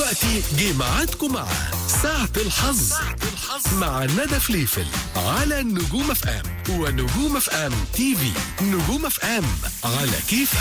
دلوقتي جه ميعادكم مع ساعة الحظ مع ندى فليفل على نجوم اف ام ونجوم اف ام تي في نجوم اف ام على كيفك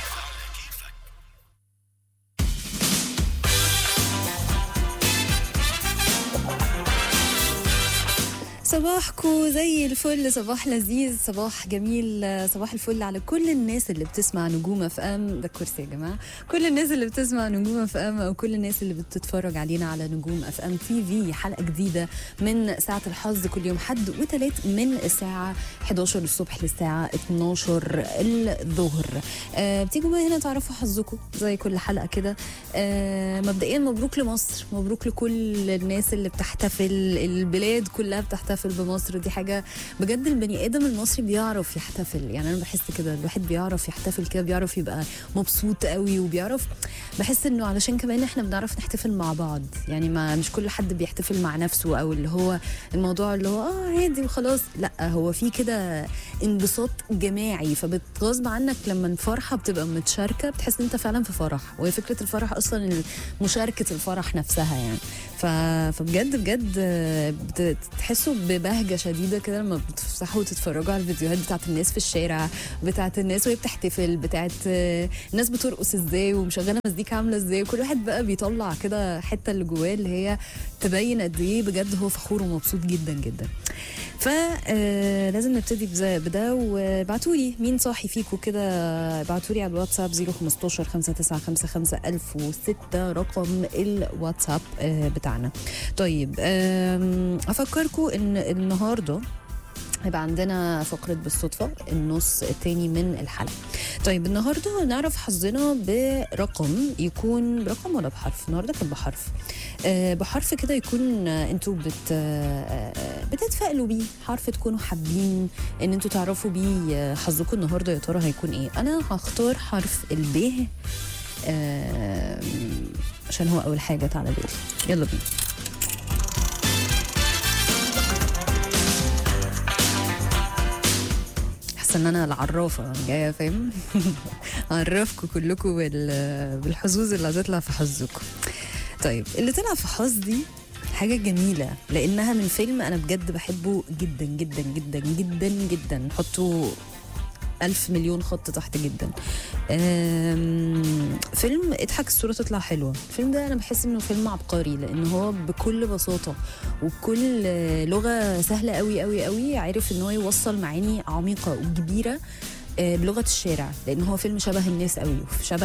صباحكو زي الفل صباح لذيذ صباح جميل صباح الفل على كل الناس اللي بتسمع نجوم اف ام ده كرسي يا جماعه كل الناس اللي بتسمع نجوم اف ام او كل الناس اللي بتتفرج علينا على نجوم اف ام تي في حلقه جديده من ساعه الحظ كل يوم حد وثلاث من الساعه 11 الصبح للساعه 12 الظهر أه بتيجوا بقى هنا تعرفوا حظكم زي كل حلقه كده أه مبدئيا مبروك لمصر مبروك لكل الناس اللي بتحتفل البلاد كلها بتحتفل بمصر دي حاجه بجد البني ادم المصري بيعرف يحتفل يعني انا بحس كده الواحد بيعرف يحتفل كده بيعرف يبقى مبسوط قوي وبيعرف بحس انه علشان كمان احنا بنعرف نحتفل مع بعض يعني ما مش كل حد بيحتفل مع نفسه او اللي هو الموضوع اللي هو اه عادي وخلاص لا هو في كده انبساط جماعي فبتغصب عنك لما الفرحه بتبقى متشاركه بتحس ان انت فعلا في فرح وهي فكره الفرح اصلا مشاركه الفرح نفسها يعني ف... فبجد بجد بتحسوا ببهجه شديده كده لما بتفتحوا وتتفرجوا على الفيديوهات بتاعت الناس في الشارع بتاعت الناس وهي بتحتفل بتاعت الناس بترقص ازاي ومشغله مزيكا عامله ازاي وكل واحد بقى بيطلع كده حته اللي جواه اللي هي تبين قد ايه بجد هو فخور ومبسوط جدا جدا فلازم نبتدي بده وابعتوا لي مين صاحي فيكم كده ابعتوا لي على الواتساب 015 5955 1006 رقم الواتساب بتاعنا طيب افكركم ان النهارده هيبقى عندنا فقرة بالصدفة النص التاني من الحلقة طيب النهاردة نعرف حظنا برقم يكون برقم ولا بحرف النهاردة كان بحرف آه بحرف كده يكون آه انتوا بت آه بتتفائلوا بيه حرف تكونوا حابين ان انتوا تعرفوا بيه حظكم النهاردة يا ترى هيكون ايه انا هختار حرف الب عشان هو اول حاجة على بالي يلا بينا حاسه ان انا العرافه جايه فاهم اعرفكم كلكم بالحظوظ اللي هتطلع في حظكم طيب اللي طلع في حظي حاجه جميله لانها من فيلم انا بجد بحبه جدا جدا جدا جدا جدا حطوا ألف مليون خط تحت جدا فيلم اضحك الصورة تطلع حلوة الفيلم ده أنا بحس إنه فيلم عبقري لأن هو بكل بساطة وبكل لغة سهلة قوي قوي قوي عارف إن هو يوصل معاني عميقة وكبيرة بلغه الشارع لان هو فيلم شبه الناس قوي شبه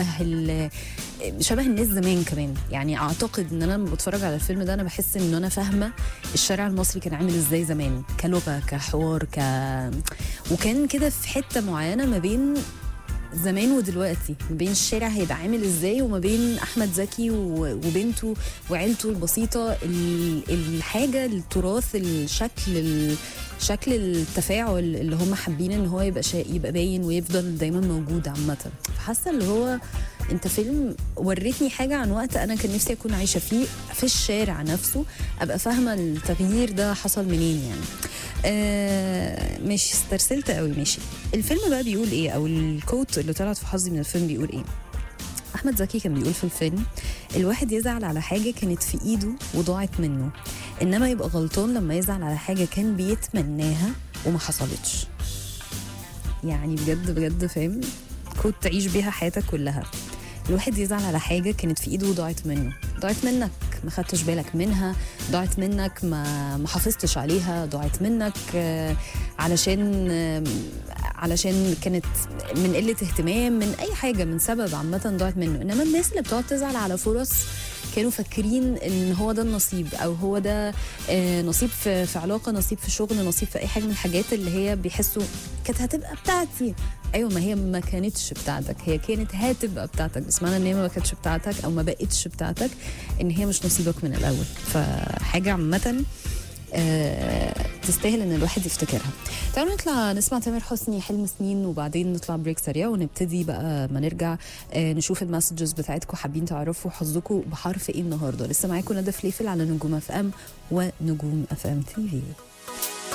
شبه الناس زمان كمان يعني اعتقد ان انا لما بتفرج على الفيلم ده انا بحس ان انا فاهمه الشارع المصري كان عامل ازاي زمان كلغه كحوار ك وكان كده في حته معينه ما بين زمان ودلوقتي ما بين الشارع هيبقى عامل ازاي وما بين احمد زكي وبنته وعيلته البسيطه الحاجه التراث الشكل شكل التفاعل اللي هم حابين ان هو يبقى شا... يبقى باين ويفضل دايما موجود عامه فحاسه اللي هو انت فيلم وريتني حاجه عن وقت انا كان نفسي اكون عايشه فيه في الشارع نفسه ابقى فاهمه التغيير ده حصل منين يعني آه ماشي استرسلت قوي ماشي الفيلم بقى بيقول ايه او الكوت اللي طلعت في حظي من الفيلم بيقول ايه احمد زكي كان بيقول في الفيلم الواحد يزعل على حاجه كانت في ايده وضاعت منه انما يبقى غلطان لما يزعل على حاجه كان بيتمناها وما حصلتش يعني بجد بجد فاهم كنت تعيش بيها حياتك كلها الواحد يزعل على حاجه كانت في ايده وضاعت منه ضاعت منك ما خدتش بالك منها ضاعت منك ما ما حافظتش عليها ضاعت منك علشان علشان كانت من قله اهتمام من اي حاجه من سبب عامه ضاعت منه انما الناس اللي بتقعد تزعل على فرص كانوا فاكرين ان هو ده النصيب او هو ده نصيب في, في علاقه نصيب في شغل نصيب في اي حاجه من الحاجات اللي هي بيحسوا كانت هتبقى بتاعتي ايوه ما هي ما كانتش بتاعتك هي كانت هتبقى بتاعتك بس معنى ان هي ما كانتش بتاعتك او ما بقتش بتاعتك ان هي مش نصيبك من الاول فحاجه عامه آه تستاهل ان الواحد يفتكرها تعالوا نطلع نسمع تامر حسني حلم سنين وبعدين نطلع بريك سريع ونبتدي بقى ما نرجع آه نشوف المسجز بتاعتكم حابين تعرفوا حظكم بحرف ايه النهارده لسه معاكم ندى فليفل على نجوم اف ام ونجوم اف ام تي في